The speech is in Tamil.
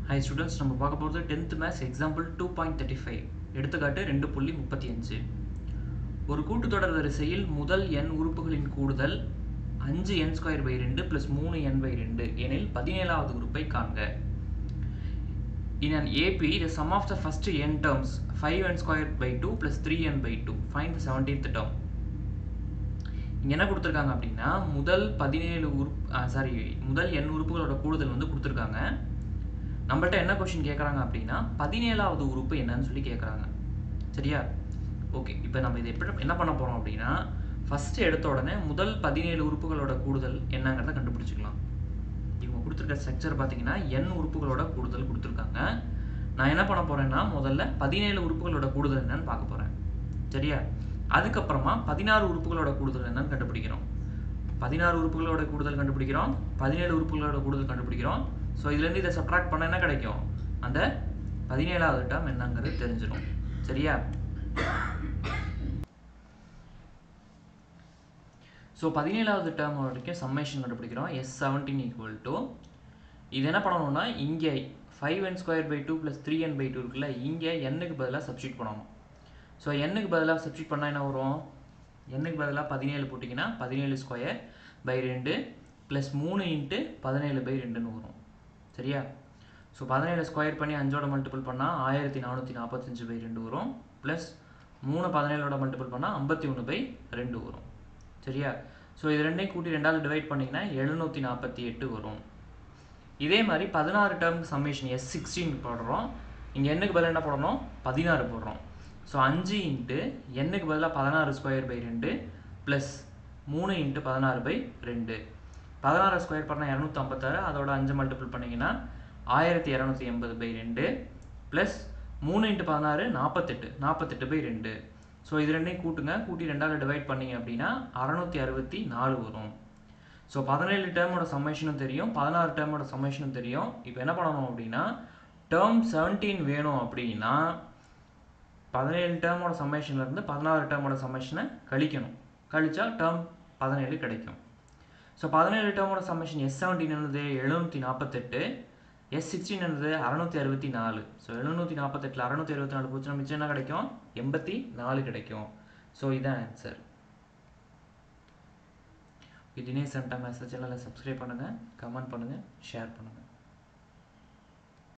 ஹை ஸ்டூடெண்ட்ஸ் நம்ம பார்க்க போகிறது tenth maths example two point thirty five எடுத்துக்காட்டு ரெண்டு புள்ளி முப்பத்தி அஞ்சு ஒரு கூட்டுத்தொடர் வரிசையில் முதல் எண் உறுப்புகளின் கூடுதல் அஞ்சு என் ஸ்கொயர் பை ரெண்டு ப்ளஸ் மூணு என் பை ரெண்டு எனில் பதினேழாவது உறுப்பை காண்க In an AP, the sum of the first n terms 5n squared by 2 plus 3n by 2. Find the 17th term. இங்கே என்ன கொடுத்துருக்காங்க அப்படின்னா முதல் பதினேழு உறுப்பு சாரி முதல் எண் உறுப்புகளோட கூடுதல் வந்து கொடுத்துருக்காங்க நம்மள்ட்ட என்ன கொஷின் கேட்குறாங்க அப்படின்னா பதினேழாவது உறுப்பு என்னன்னு சொல்லி கேட்குறாங்க சரியா ஓகே இப்போ நம்ம இதை எப்படி என்ன பண்ண போகிறோம் அப்படின்னா ஃபஸ்ட்டு எடுத்த உடனே முதல் பதினேழு உறுப்புகளோட கூடுதல் என்னங்கிறத கண்டுபிடிச்சிக்கலாம் இவங்க கொடுத்துருக்க ஸ்ட்ரக்சர் பார்த்தீங்கன்னா எண் உறுப்புகளோட கூடுதல் கொடுத்துருக்காங்க நான் என்ன பண்ண போகிறேன்னா முதல்ல பதினேழு உறுப்புகளோட கூடுதல் என்னன்னு பார்க்க போகிறேன் சரியா அதுக்கப்புறமா பதினாறு உறுப்புகளோட கூடுதல் என்னன்னு கண்டுபிடிக்கிறோம் பதினாறு உறுப்புகளோட கூடுதல் கண்டுபிடிக்கிறோம் பதினேழு உறுப்புகளோட கூடுதல் கண்டுபிடிக்கிறோம் ஸோ இதுலேருந்து இதை சப்ட்ராக்ட் பண்ண என்ன கிடைக்கும் அந்த பதினேழாவது டேர்ம் என்னங்கிறது தெரிஞ்சிடும் சரியா ஸோ பதினேழாவது டேர்ம் வரைக்கும் சம்மேஷன் கண்டுபிடிக்கிறோம் எஸ் செவன்டீன் ஈக்குவல் டு இது என்ன பண்ணணும்னா இங்கே five n square by two plus three n by two இருக்குல்ல இங்கே எண்ணுக்கு பதிலாக சப்ஸ்டியூட் பண்ணணும் ஸோ எண்ணுக்கு பதிலாக சப்ஸ்டியூட் பண்ணால் என்ன வரும் எண்ணுக்கு பதிலாக பதினேழு போட்டிங்கன்னா பதினேழு ஸ்கொயர் பை ரெண்டு ப்ளஸ் மூணு இன்ட்டு பதினேழு பை ரெண்டுன்னு வரும் சரியா ஸோ பதினேழு ஸ்கொயர் பண்ணி அஞ்சோட மல்டிபிள் பண்ணால் ஆயிரத்தி நானூற்றி நாற்பத்தஞ்சு பை ரெண்டு வரும் ப்ளஸ் மூணு பதினேழோட மல்டிபிள் பண்ணால் ஐம்பத்தி ஒன்று பை ரெண்டு வரும் சரியா ஸோ இது ரெண்டையும் கூட்டி ரெண்டாவது டிவைட் பண்ணிங்கன்னா எழுநூற்றி நாற்பத்தி எட்டு வரும் இதே மாதிரி பதினாறு டேர்ம் சம்மேஷன் எஸ் சிக்ஸ்டீன் போடுறோம் இங்கே எண்ணுக்கு பதிலாக என்ன போடணும் பதினாறு போடுறோம் ஸோ அஞ்சு இன்ட்டு எண்ணுக்கு பதிலாக பதினாறு ஸ்கொயர் பை ரெண்டு ப்ளஸ் மூணு இன்ட்டு பதினாறு பை ரெண்டு பதினாறு ஸ்கொயர் பண்ணால் இரநூத்தம்பத்தாறு அதோட அஞ்சு மல்டிபிள் பண்ணிங்கன்னா ஆயிரத்தி இரநூத்தி எண்பது பை ரெண்டு ப்ளஸ் மூணு இன்ட்டு பதினாறு நாற்பத்தெட்டு நாற்பத்தெட்டு பை ரெண்டு ஸோ இது ரெண்டையும் கூட்டுங்க கூட்டி ரெண்டாவது டிவைட் பண்ணிங்க அப்படின்னா அறநூற்றி அறுபத்தி நாலு வரும் ஸோ பதினேழு டேர்மோட சம்மேஷனும் தெரியும் பதினாறு டேர்மோட சம்மேஷனும் தெரியும் இப்போ என்ன பண்ணணும் அப்படின்னா டேர்ம் செவன்டீன் வேணும் அப்படின்னா பதினேழு டேர்மோட சம்மேஷன்லேருந்து பதினாறு டேர்மோட சம்மேஷனை கழிக்கணும் கழிச்சா டேர்ம் பதினேழு கிடைக்கும் ஸோ பதினேழு டேர்மோட சம்மேஷன் எஸ் செவன்டீன் என்னது எழுநூற்றி நாற்பத்தெட்டு எஸ் சிக்ஸ்டீன் என்னது அறநூற்றி அறுபத்தி நாலு ஸோ எழுநூற்றி நாற்பத்தெட்டில் அறநூற்றி அறுபத்தி நாலு போச்சுன்னா மிச்சம் என்ன கிடைக்கும் எண்பத்தி நாலு கிடைக்கும் ஸோ இதுதான் ஆன்சர் தினேஷ் சென்டா மெசேஜ் எல்லாம் சப்ஸ்கிரைப் பண்ணுங்கள் கமெண்ட் பண்ணுங்கள் ஷேர் பண்ணுங்கள்